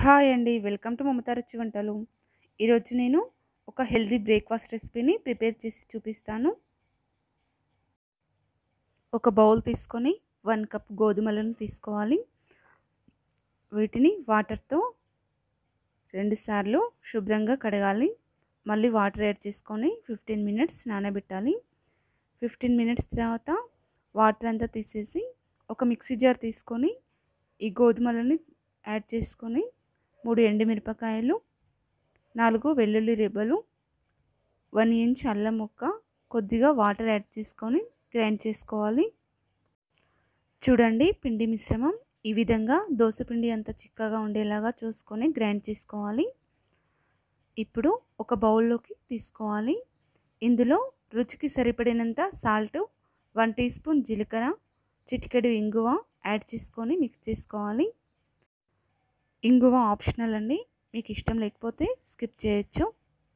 hi అండి welcome to Mamata రుచి వంటలు ఈరోజు నేను ఒక హెల్తీ బ్రేక్ఫాస్ట్ రెసిపీని ప్రిపేర్ చేసి చూపిస్తాను ఒక బౌల్ తీసుకొని వన్ కప్ గోధుమలను తీసుకోవాలి వీటిని వాటర్తో రెండుసార్లు శుభ్రంగా కడగాలి మళ్ళీ వాటర్ యాడ్ చేసుకొని ఫిఫ్టీన్ మినిట్స్ నానబెట్టాలి ఫిఫ్టీన్ మినిట్స్ తర్వాత వాటర్ అంతా తీసేసి ఒక మిక్సీ జార్ తీసుకొని ఈ గోధుమలని యాడ్ చేసుకొని మూడు ఎండుమిరపకాయలు నాలుగు వెల్లుల్లి రెబ్బలు వన్ ఇంచ్ అల్లం ముక్క కొద్దిగా వాటర్ యాడ్ చేసుకొని గ్రైండ్ చేసుకోవాలి చూడండి పిండి మిశ్రమం ఈ విధంగా దోశపిండి అంత చిక్కగా ఉండేలాగా చూసుకొని గ్రైండ్ చేసుకోవాలి ఇప్పుడు ఒక బౌల్లోకి తీసుకోవాలి ఇందులో రుచికి సరిపడినంత సాల్ట్ వన్ టీ స్పూన్ జీలకర్ర చిటికెడు ఇంగువ యాడ్ చేసుకొని మిక్స్ చేసుకోవాలి ఇంగువ ఆప్షనల్ అండి మీకు ఇష్టం లేకపోతే స్కిప్ చేయొచ్చు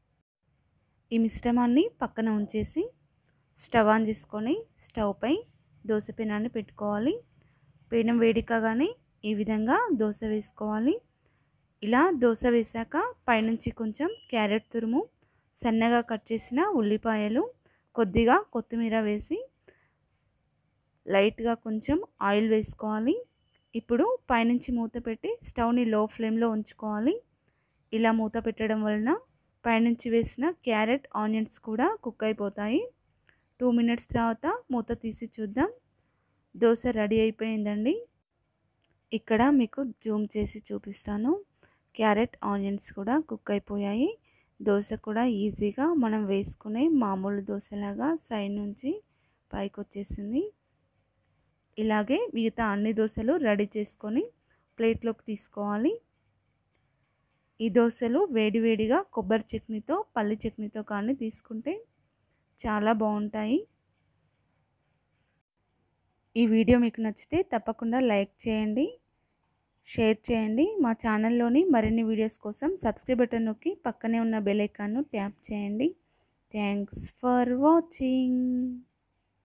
ఈ మిశ్రమాన్ని పక్కన ఉంచేసి స్టవ్ ఆన్ చేసుకొని స్టవ్ పై దోశ పెనాన్ని పెట్టుకోవాలి పెనం వేడికగానే ఈ విధంగా దోశ వేసుకోవాలి ఇలా దోశ వేసాక పైనుంచి కొంచెం క్యారెట్ తురుము సన్నగా కట్ చేసిన ఉల్లిపాయలు కొద్దిగా కొత్తిమీర వేసి లైట్గా కొంచెం ఆయిల్ వేసుకోవాలి ఇప్పుడు పైనుంచి మూత పెట్టి స్టవ్ని లో ఫ్లేమ్లో ఉంచుకోవాలి ఇలా మూత పెట్టడం వలన పైనుంచి వేసిన క్యారెట్ ఆనియన్స్ కూడా కుక్ అయిపోతాయి టూ మినిట్స్ తర్వాత మూత తీసి చూద్దాం దోశ రెడీ అయిపోయిందండి ఇక్కడ మీకు జూమ్ చేసి చూపిస్తాను క్యారెట్ ఆనియన్స్ కూడా కుక్ అయిపోయాయి దోశ కూడా ఈజీగా మనం వేసుకునే మామూలు దోశలాగా సైడ్ నుంచి పైకి వచ్చేసింది ఇలాగే మిగతా అన్ని దోశలు రెడీ చేసుకొని ప్లేట్లోకి తీసుకోవాలి ఈ దోశలు వేడివేడిగా కొబ్బరి చట్నీతో పల్లి చట్నీతో కానీ తీసుకుంటే చాలా బాగుంటాయి ఈ వీడియో మీకు నచ్చితే తప్పకుండా లైక్ చేయండి షేర్ చేయండి మా ఛానల్లోని మరిన్ని వీడియోస్ కోసం సబ్స్క్రైబ్ బటన్ నొక్కి పక్కనే ఉన్న బెల్ ఐకాన్ను ట్యాప్ చేయండి థ్యాంక్స్ ఫర్ వాచింగ్